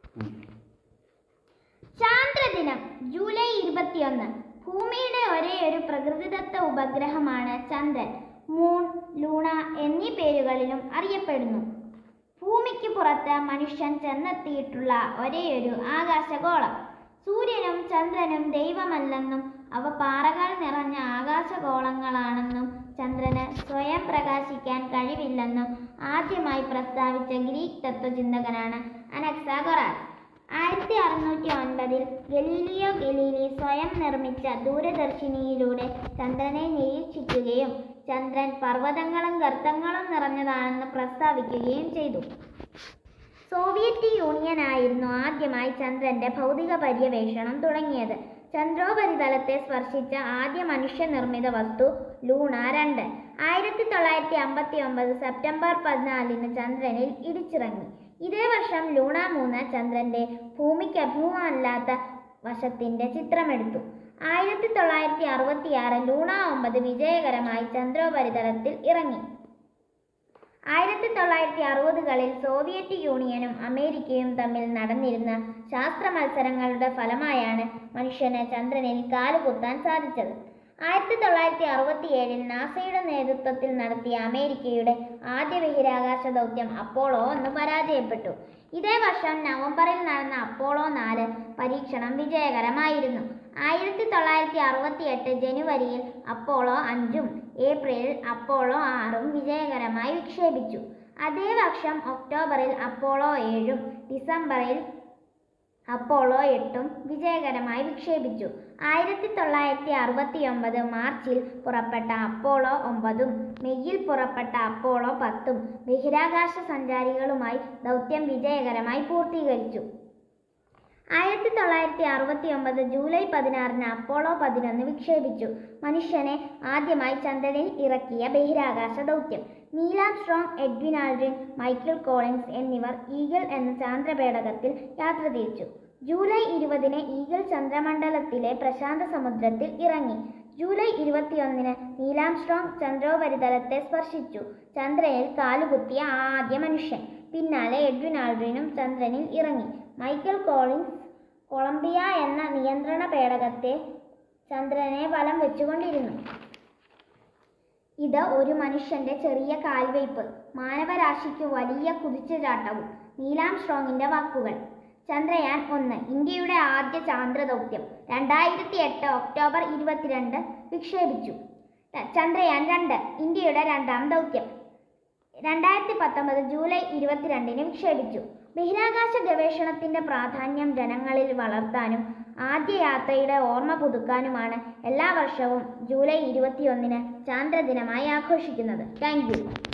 ചാന്ദ്രദിനം July ഇരുപത്തിയൊന്ന് ഭൂമിയുടെ ഒരേ ഒരു പ്രകൃതിദത്ത ഉപഗ്രഹമാണ് ചന്ദ്രൻ മൂൺ ലൂണ എന്നീ പേരുകളിലും അറിയപ്പെടുന്നു ഭൂമിക്ക് പുറത്ത് മനുഷ്യൻ ചെന്നെത്തിയിട്ടുള്ള ഒരേയൊരു ആകാശഗോളം സൂര്യനും ചന്ദ്രനും ദൈവമല്ലെന്നും അവ പാറകൾ നിറഞ്ഞ ആകാശഗോളങ്ങളാണെന്നും ചന്ദ്രന് സ്വയം പ്രകാശിക്കാൻ കഴിവില്ലെന്നും ആദ്യമായി പ്രസ്താവിച്ച ഗ്രീക്ക് തത്വചിന്തകനാണ് അനക്സാഗൊറാസ് ആയിരത്തി അറുന്നൂറ്റി ഒൻപതിൽ ഗലീലിയോ ഗലീലി സ്വയം നിർമ്മിച്ച ദൂരദർശിനിയിലൂടെ ചന്ദ്രനെ നിരീക്ഷിക്കുകയും ചന്ദ്രൻ പർവ്വതങ്ങളും ഗർത്തങ്ങളും നിറഞ്ഞതാണെന്ന് പ്രസ്താവിക്കുകയും ചെയ്തു സോവിയറ്റ് യൂണിയൻ ആയിരുന്നു ആദ്യമായി ചന്ദ്രന്റെ ഭൗതിക പര്യവേഷണം തുടങ്ങിയത് ചന്ദ്രോപരിതലത്തെ സ്പർശിച്ച ആദ്യ മനുഷ്യനിർമ്മിത വസ്തു ലൂണ രണ്ട് ആയിരത്തി തൊള്ളായിരത്തി അമ്പത്തി ഒമ്പത് സെപ്റ്റംബർ പതിനാലിന് ചന്ദ്രനിൽ ഇടിച്ചിറങ്ങി ഇതേ വർഷം ലൂണ മൂന്ന് ചന്ദ്രന്റെ ഭൂമിക്ക് അഭിമുഖമല്ലാത്ത വശത്തിന്റെ ചിത്രമെടുത്തു ആയിരത്തി തൊള്ളായിരത്തി അറുപത്തിയാറ് ലൂണ ഒമ്പത് വിജയകരമായി ചന്ദ്രോപരിതലത്തിൽ ഇറങ്ങി ആയിരത്തി തൊള്ളായിരത്തി അറുപതുകളിൽ സോവിയറ്റ് യൂണിയനും അമേരിക്കയും തമ്മിൽ നടന്നിരുന്ന ശാസ്ത്ര മത്സരങ്ങളുടെ ഫലമായാണ് മനുഷ്യന് ചന്ദ്രനിൽ കാലുകുത്താൻ സാധിച്ചത് ആയിരത്തി തൊള്ളായിരത്തി അറുപത്തിയേഴിൽ നാസയുടെ നേതൃത്വത്തിൽ നടത്തിയ അമേരിക്കയുടെ ആദ്യ ബഹിരാകാശ ദൗത്യം അപ്പോളോ ഒന്ന് പരാജയപ്പെട്ടു ഇതേ വർഷം നവംബറിൽ നടന്ന അപ്പോളോ നാല് പരീക്ഷണം വിജയകരമായിരുന്നു ആയിരത്തി തൊള്ളായിരത്തി അറുപത്തി എട്ട് ജനുവരിയിൽ അപ്പോളോ അഞ്ചും ഏപ്രിലിൽ അപ്പോളോ ആറും വിജയകരമായി വിക്ഷേപിച്ചു അതേ വർഷം ഒക്ടോബറിൽ അപ്പോളോ ഏഴും ഡിസംബറിൽ അപ്പോളോ എട്ടും വിജയകരമായി വിക്ഷേപിച്ചു ആയിരത്തി തൊള്ളായിരത്തി അറുപത്തി ഒമ്പത് മാർച്ചിൽ പുറപ്പെട്ട അപ്പോളോ ഒമ്പതും മെയ്യിൽ പുറപ്പെട്ട അപ്പോളോ പത്തും ബഹിരാകാശ സഞ്ചാരികളുമായി ദൗത്യം വിജയകരമായി പൂർത്തീകരിച്ചു ആയിരത്തി തൊള്ളായിരത്തി അറുപത്തി ഒമ്പത് ജൂലൈ പതിനാറിന് അപ്പോളോ പതിനൊന്ന് വിക്ഷേപിച്ചു മനുഷ്യനെ ആദ്യമായി ചന്ദ്രനിൽ ഇറക്കിയ ബഹിരാകാശ ദൗത്യം Neil Armstrong Edwin Aldrin Michael Collins എന്നിവർ ഈഗിൾ എന്ന ചാന്ദ്രപേടകത്തിൽ യാത്ര തിരിച്ചു ജൂലൈ ഇരുപതിന് ഈഗിൾ ചന്ദ്രമണ്ഡലത്തിലെ പ്രശാന്ത സമുദ്രത്തിൽ ഇറങ്ങി ജൂലൈ ഇരുപത്തിയൊന്നിന് നീലാം സ്ട്രോങ് ചന്ദ്രോപരിതലത്തെ സ്പർശിച്ചു ചന്ദ്രനിൽ കാലുകുത്തിയ ആദ്യ മനുഷ്യൻ പിന്നാലെ എഡ്വിൻ ആൽഡ്രിനും ചന്ദ്രനിൽ ഇറങ്ങി മൈക്കൽ കോളിൻസ് കൊളംബിയ എന്ന നിയന്ത്രണ പേടകത്തെ ചന്ദ്രനെ വലം വെച്ചുകൊണ്ടിരുന്നു ഇത് ഒരു മനുഷ്യന്റെ ചെറിയ കാൽവയ്പ് മാനവരാശിക്ക് വലിയ കുതിച്ചുചാട്ടവും നീലാം സ്ട്രോങ്ങിന്റെ വാക്കുകൾ ചന്ദ്രയാൻ ഒന്ന് ഇന്ത്യയുടെ ആദ്യ ചാന്ദ്ര ദൗത്യം രണ്ടായിരത്തി എട്ട് ഒക്ടോബർ ഇരുപത്തിരണ്ട് വിക്ഷേപിച്ചു ത- ചന്ദ്രയാൻ രണ്ട് ഇന്ത്യയുടെ രണ്ടാം ദൗത്യം രണ്ടായിരത്തി പത്തൊമ്പത് ജൂലൈ ഇരുപത്തിരണ്ടിന് വിക്ഷേപിച്ചു ബഹിരാകാശ ഗവേഷണത്തിന്റെ പ്രാധാന്യം ജനങ്ങളിൽ വളർത്താനും ആദ്യ യാത്രയുടെ ഓർമ്മ പുതുക്കാനുമാണ് എല്ലാ വർഷവും ജൂലൈ ഇരുപത്തിയൊന്നിന് ചാന്ദ്രദിനമായി ആഘോഷിക്കുന്നത് താങ്ക് യു